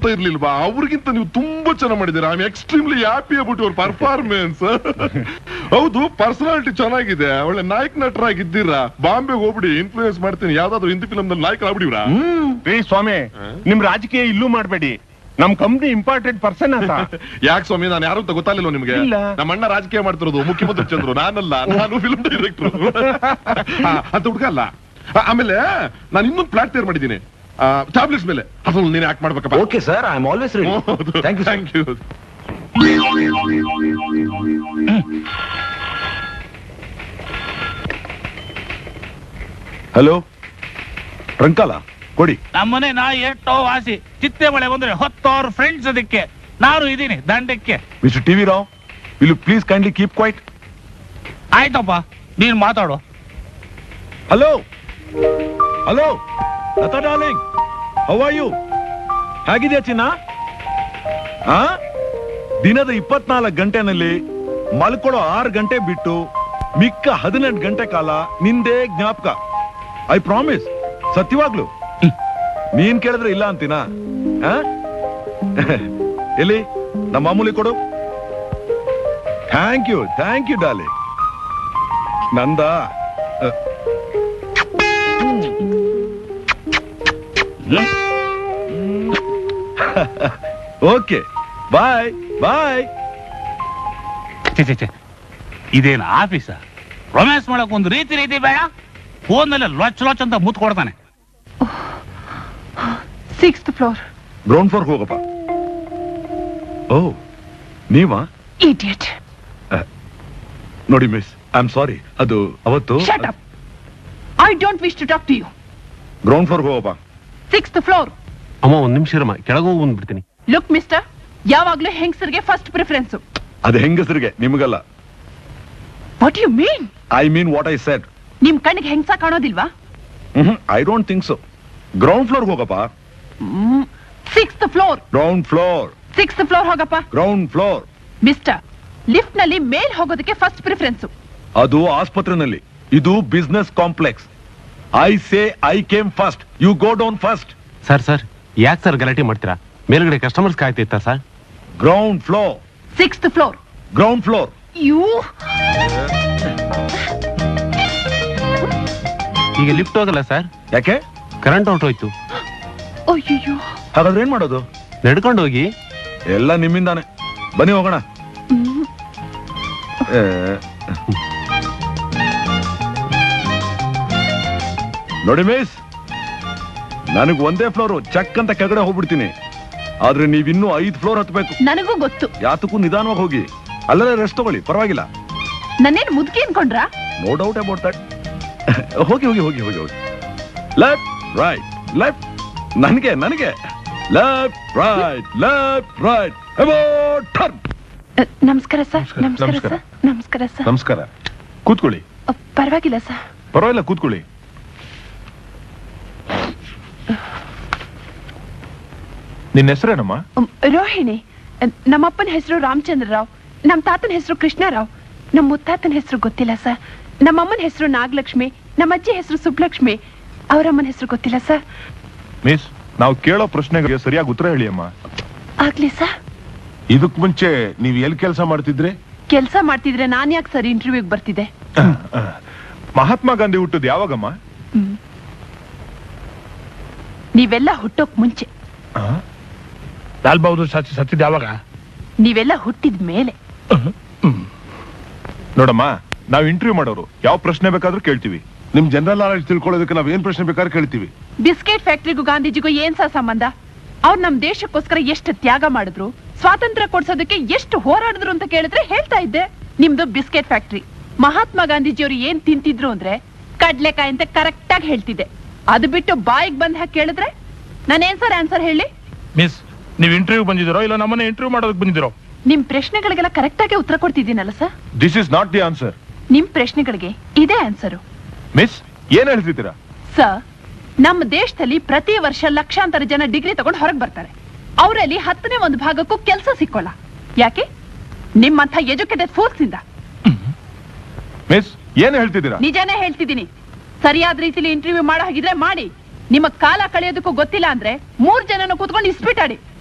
ಅಂತ ಇರ್ಲಿಲ್ವಾ ಅವ್ರಿಗಿಂತ ನೀವು ತುಂಬಾ ಚೆನ್ನಾಗಿ ಮಾಡಿದ್ದೀರಾ I extremely happy about your performance ಹೌದು ಪರ್ಸನಾಲಿಟಿ ಚೆನ್ನಾಗಿದೆ ಒಳ್ಳೆ ನಾಯಕ ನಟರಾಗಿದ್ದೀರಾ ಬಾಂಬೆಗೆ ಹೋಗ್ಬಿಡಿ ಇನ್ಫ್ಲೂಯೆನ್ಸ್ ಮಾಡ್ತೀನಿ ಯಾವ್ದಾದ್ರು ಹಿಂದಿ ಫಿಲಮ್ ನಲ್ಲಿ ನಾಯಕ ಆಗ್ಬಿಡಿವ್ರಾ ರೀ ಸ್ವಾಮಿ ನಿಮ್ ರಾಜಕೀಯ ಇಲ್ಲೂ ಮಾಡ್ಬೇಡಿ ನಮ್ ಕಂಪ್ನಿ ಇಂಪಾರ್ಟೆಂಟ್ ಪರ್ಸನ್ ಅಂತ ಯಾಕೆ ಸ್ವಾಮಿ ನಾನು ಯಾರು ಅಂತ ಗೊತ್ತಾಗ್ಲಿಲ್ಲ ನಿಮ್ಗೆ ಇಲ್ಲ. ನಮ್ಮ ಅಣ್ಣ ರಾಜಕೀಯ ಮಾಡ್ತಿರೋದು ಮುಖ್ಯಮಂತ್ರಿ ಚಂದ್ರು ನಾನಲ್ಲ ನಾನು ಫಿಲ್ಮ್ ಡೈರೆಕ್ಟರ್ ಅಂತ ಹುಡುಗ ಅಲ್ಲ ಆ, ಆಮೇಲೆ ನಾನು ಇನ್ನೊಂದು ಪ್ಲಾಟ್ ತಯಾರು ಮಾಡಿದ್ದೀನಿ ಟ್ಯಾಬ್ಲೆಟ್ಸ್ ಮೇಲೆ ಅದ್ರಲ್ಲಿ ನೀನು ಆಕ್ಟ್ ಮಾಡ್ಬೇಕಪ್ಪ okay sir I am always ready thank you thank you hello ರಂಕಾಲ ಕೊಡಿ ನಮ್ಮನೆ ನಾ ಎಷ್ಟೋ ವಾಸಿ ಚಿತ್ತೆ ಮಳೆ ಬಂದ್ರೆ ಹೊತ್ತವ್ರ ಫ್ರೆಂಡ್ಸ್ ಅದಕ್ಕೆ ನಾನು ಇದೀನಿ ದಂಡಕ್ಕೆ mister TV Rao will you please kindly keep quiet ಆಯ್ತಪ್ಪ ನೀನ್ ಮಾತಾಡು hello hello Latha darling how are you ಹೇಗಿದೆಯಾ ಚಿನ್ನ ಆ ದಿನದ ಇಪ್ಪತ್ನಾಲ್ಕು ಗಂಟೆನಲ್ಲಿ ಮಲ್ಕೊಳ್ಳೋ ಆರು ಗಂಟೆ ಬಿಟ್ಟು ಮಿಕ್ಕ ಹದಿನೆಂಟು ಗಂಟೆ ಕಾಲ ನಿಂದೇ ಜ್ಞಾಪಕ ಐ ಪ್ರಾಮಿಸ್ ಸತ್ಯವಾಗ್ಲು ನೀನ್ ಕೇಳಿದ್ರೆ ಇಲ್ಲ ಅಂತೀನಾ ಆ? ಎಲ್ಲಿ ನಮ್ಮ ಮಾಮೂಲಿ ಕೊಡು thank you thank you Dolly ನಂದ ಅ, ಓಕೆ ಬಾಯ್ ಬಾಯ್ ಛೆ, ಛೆ, ಛೆ. ಇದೇನು ಆಫೀಸ ರೊಮ್ಯಾನ್ಸ್ ಮಾಡಕ್ ಒಂದು ರೀತಿ ರೀತಿ ಬೇಡ ಫೋನಲ್ಲಿ ಲೊಚ್ ಲೊಚ್ ಅಂತ ಮುತ್ ಕೊಡ್ತಾನೆ ಸಿಕ್ಸ್ತ್ ಫ್ಲೋರ್ ಗ್ರೌಂಡ್ ಫ್ಲೋರ್ ಹೋಗಪ್ಪ ಓ ನೀವಾ ಇಡಿಯಟ್ ನೋಡಿ ಮಿಸ್ ಐ ಆಮ್ ಸಾರಿ ಅದು ಅವತ್ತು shut up I don't wish to talk to you ground floor ಹೋಗಪ್ಪ ಸಿಕ್ಸ್ತ್ ಫ್ಲೋರ್ ಅಮ್ಮ ಒಂದ್ ನಿಮಿಷ ಇರಮ್ಮ ಕೆಳಗೆ ಹೋಗಿ ಬಂದ್ಬಿಡ್ತೀನಿ ಲುಕ್ ಮಿಸ್ಟರ್ ಯಾವಾಗ್ಲೂ ಹೆಂಗಸರಿಗೆ ಫಸ್ಟ್ ಪ್ರಿಫರೆನ್ಸ್ ಅದು ಹೆಂಗಸರಿಗೆ ನಿಮಗಲ್ಲ what you mean I mean what I said ನಿಮ್ ಕಣ್ಣಿಗೆ ಹೆಂಗಸ ಕಾಣೋದಿಲ್ವಾ I don't think so ground floor ಹೋಗಪ್ಪ sixth floor ground floor sixth floor ಹೋಗಪ್ಪ ಗ್ರೌಂಡ್ ಫ್ಲೋರ್ ಮಿಸ್ಟರ್ ಲಿಫ್ಟ್ ನಲ್ಲಿ ಮೇಲ್ ಹೋಗೋದಕ್ಕೆ ಫಸ್ಟ್ ಪ್ರಿಫರೆನ್ಸ್ ಅದು ಆಸ್ಪತ್ರೆನಲ್ಲಿ ಇದು business complex I say I came first you go down first sir sir ಯಾಕೆ sir ಗಲಾಟೆ ಮಾಡ್ತೀರಾ ಮೇಲ್ಗಡೆ ಕಸ್ಟಮರ್ಸ್ ಕಾಯ್ತಿರ್ತಾರ sir ground floor sixth floor ground floor you ಈಗ ಲಿಫ್ಟ್ ಹೋಗಲ್ಲ ಸರ್ ಯಾಕೆ ಕರೆಂಟ್ ಹೊರಟೋಯ್ತು ಅಯ್ಯೋ ಹಾಗಾದ್ರೆ ಏನ್ ಮಾಡೋದು ನಡ್ಕೊಂಡು ಹೋಗಿ ಎಲ್ಲ ನಿಮ್ಮಿಂದಾನೆ ಬನ್ನಿ ಹೋಗೋಣ ಏ, ನೋಡಿ ಮಿಸ್ ನನಗ್ ಒಂದೇ ಫ್ಲೋರ್ ಚಕ್ ಅಂತ ಕೆಳಗಡೆ ಹೋಗ್ಬಿಡ್ತೀನಿ ಆದ್ರೆ ನೀವಿನ್ನೂ ಐದ್ ಫ್ಲೋರ್ ಹತ್ಬೇಕು ನನಗೂ ಗೊತ್ತು ಯಾತಕ್ಕೂ ನಿಧಾನವಾಗಿ ಹೋಗಿ ಅಲ್ಲೇ ರೆಸ್ಟ್ ತಗೊಳ್ಳಿ ಪರವಾಗಿಲ್ಲ ನನ್ನೇನ್ ಮುದುಕಿ ಅನ್ಕೊಂಡ್ರಾ ನೋ ಡೌಟ್ ಅಬೌಟ್ ದಟ್ ಹೋಗಿ ಹೋಗಿ ಹೋಗಿ ಹೋಗಿ ಹೋಗಿ ಲೆಫ್ಟ್ ರೈಟ್ ಲೆಫ್ಟ್ ನನಗೆ ನನಗೆ left right left right about turn ಅ, ನಮಸ್ಕಾರ ಸರ್ ನಮಸ್ಕಾರ ನಮಸ್ಕಾರ. ಸರ್ ನಮಸ್ಕಾರ ಸರ್ ನಮಸ್ಕಾರ ಕೂತ್ಕೊಳ್ಳಿ ಅ, ಪರವಾಗಿಲ್ಲ ಸರ್ ಪರವಾಗಿಲ್ಲ ಕೂತ್ಕೊಳ್ಳಿ ನಿನ್ನ ಹೆಸರೇನಮ್ಮ ಉಮ್, ರೋಹಿಣಿ ಅ, ನಮ್ಮಪ್ಪನ ಹೆಸರು ರಾಮಚಂದ್ರ ರಾವ್ ನಮ್ಮ ತಾತನ ಹೆಸರು ಕೃಷ್ಣರಾವ್ ನಮ್ಮ ಮುತ್ತಾತನ ಹೆಸರು ಗೊತ್ತಿಲ್ಲ ಸರ್ ನಮ್ಮಮ್ಮನ ಹೆಸರು ನಾಗಲಕ್ಷ್ಮಿ ನಮ್ಮ ಅಜ್ಜಿ ಹೆಸರು ಸುಬ್ಲಕ್ಷ್ಮಿ ಅವರಮ್ಮನ ಹೆಸರು ಗೊತ್ತಿಲ್ಲ ಸರ್ ಮಿಸ್ ನಾವು ಕೇಳೋ ಪ್ರಶ್ನೆಗೆ ಸರಿಯಾಗಿ ಉತ್ತರ ಹೇಳಿ ಅಮ್ಮ ಆಗ್ಲಿ ಸರ್ ಇದಕ್ ಮುಂಚೆ ನೀವ್ ಎಲ್ಲಿ ಕೆಲಸ ಮಾಡ್ತಿದ್ರಿ ಕೆಲಸ ಮಾಡ್ತಿದ್ರೆ ನಾನ್ ಯಾಕೆ ಸರ್ ಇಂಟರ್ವ್ಯೂಗೆ ಬರ್ತಿದ್ದೆ ಮಹಾತ್ಮ ಗಾಂಧಿ ಹುಟ್ಟದ್ ಯಾವಾಗಮ್ಮ ನೀವೆಲ್ಲ ಹುಟ್ಟೋಕ್ ಮುಂಚೆ ಲಾಲ್ ಬಹದ್ದೂರ್ ಶಾಸ್ತ್ರಿ ಸತ್ತಿದ್ ಯಾವಾಗ ನೀವೆಲ್ಲ ಹುಟ್ಟಿದ ಮೇಲೆ ನೋಡಮ್ಮ ನಾವು ಇಂಟರ್ವ್ಯೂ ಮಾಡೋರು ಯಾವ ಪ್ರಶ್ನೆ ಬೇಕಾದ್ರೂ ಕೇಳ್ತೀವಿ ನಿಮ್ ಜನರಲ್ ನಾಲೆಜ್ ತಿಳ್ಕೊಳ್ಳೋದಕ್ಕೆ ನಾವ್ ಏನ್ ಪ್ರಶ್ನೆ ಬೇಕಾದ್ರೆ ಕೇಳ್ತೀವಿ ಬಿಸ್ಕೆಟ್ ಫ್ಯಾಕ್ಟ್ರಿಗೂ ಗಾಂಧೀಜಿಗೂ ಏನ್ ಸಹ ಸಂಬಂಧ ಅವ್ರು ನಮ್ ದೇಶಕ್ಕೋಸ್ಕರ ಎಷ್ಟು ತ್ಯಾಗ ಮಾಡಿದ್ರು ಸ್ವಾತಂತ್ರ್ಯ ಕೊಡ್ಸೋದಕ್ಕೆ ಎಷ್ಟು ಹೋರಾಡಿದ್ರು ಅಂತ ಕೇಳಿದ್ರೆ ಹೇಳ್ತಾ ಇದ್ದೆ ನಿಮ್ದು ಬಿಸ್ಕೆಟ್ ಫ್ಯಾಕ್ಟ್ರಿ ಮಹಾತ್ಮ ಗಾಂಧೀಜಿಯವರು ಏನ್ ತಿಂತಿದ್ರು ಅಂದ್ರೆ ಕಡ್ಲೆಕಾಯಿ ಅಂತ ಕರೆಕ್ಟ್ ಆಗಿ ಹೇಳ್ತಿದ್ದೆ ಅದು ಬಿಟ್ಟು ಬಾಯಿಗೆ ಬಂದ್ ಹಾಕಿ ಕೇಳಿದ್ರೆ ನಾನೇನ್ ಸರ್ ಆನ್ಸರ್ ಹೇಳಿ ಮಿಸ್ ನೀವ್ ಇಂಟರ್ವ್ಯೂ ಬಂದಿದ್ದೀರೋ ಇಲ್ಲ ನಮ್ಮನ್ನ ಇಂಟರ್ವ್ಯೂ ಮಾಡೋದಕ್ಕೆ ಬಂದಿದ್ದೀರೋ ನಿಮ್ ಪ್ರಶ್ನೆಗಳಿಗೆಲ್ಲ ಕರೆಕ್ಟ್ ಆಗಿ ಉತ್ತರ ಕೊಡ್ತಿದ್ದೀನಲ್ಲ sir this is not the answer ನಿಮ್ ಪ್ರಶ್ನೆಗಳಿಗೆ ಇದೇ ಆನ್ಸರು ಮಿಸ್ ಏನ್ ಹೇಳ್ತಿದ್ದೀರಾ ಸರ್ ನಮ್ಮ ದೇಶದಲ್ಲಿ ಪ್ರತಿ ವರ್ಷ ಲಕ್ಷಾಂತರ ಜನ ಡಿಗ್ರಿ ತಗೊಂಡು ಹೊರಗೆ ಬರ್ತಾರೆ ಅವರಲ್ಲಿ ಹತ್ತನೇ ಒಂದು ಭಾಗಕ್ಕೂ ಕೆಲಸ ಸಿಕ್ಕೋಲ್ಲ ಯಾಕೆ ನಿಮ್ಮಂಥ ಎಜುಕೇಟೆಡ್ ಫೋರ್ಸ್ ಇಂದ ಮಿಸ್ ಏನ್ ಹೇಳ್ತಿದ್ದೀರಾ ನಿಜಾನೇ ಹೇಳ್ತಿದ್ದೀನಿ ಸರಿಯಾದ ರೀತಿಲಿ ಇಂಟರ್ವ್ಯೂ ಮಾಡೋ ಹಾಗಿದ್ರೆ ಮಾಡಿ ನಿಮ್ಮ ಕಾಲ ಕಳೆಯೋದಕ್ಕೂ ಗೊತ್ತಿಲ್ಲ ಅಂದ್ರೆ ಮೂರ್ ಜನನ ಕೂತ್ಕೊಂಡು ಇಸ್ಬಿಟಾಡಿ